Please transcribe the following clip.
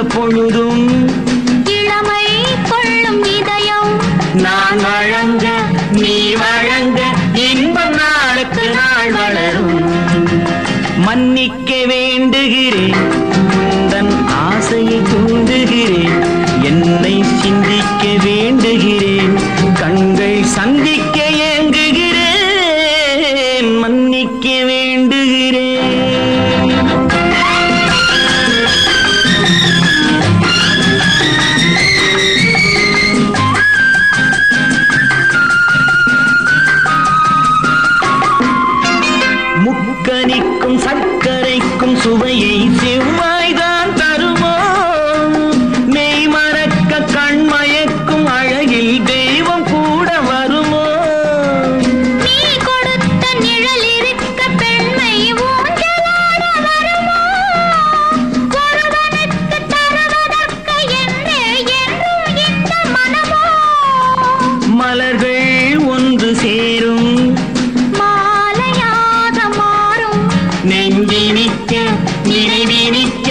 பொழுதும் இளமை கொள்ளும் இதயம் நான் வழங்க நீ வழங்க இன்பம் நாளுக்கு நாள் வளரும் மன்னிக்க வேண்டுகிறேன் உந்தன் ஆசையை தூண்டுகிறேன் என்னை சிந்திக்க வேண்டுகிறேன் கண்கள் சந்திக்க ஏங்குகிறேன் மன்னிக்க வேண்டுகிறேன் முக்கனிக்கும் சர்க்கரைக்கும் சுவையை செவ்வாய்தான் தருமோ மெய் மறக்க கண் மயக்கும் அழகில் தெய்வம் கூட வருமோ நீ கொடுத்த நிழல் இருக்க பெண்மை ஊஞ்சலாட வருமோ ஒருவனுக்கு தருவதற்கு என்றே என்றும் இந்த மனமோ மலர்கள் ஒன்று சேரும் மாலையாக மாறும் நெஞ்சினிக்க நினைவினிக்க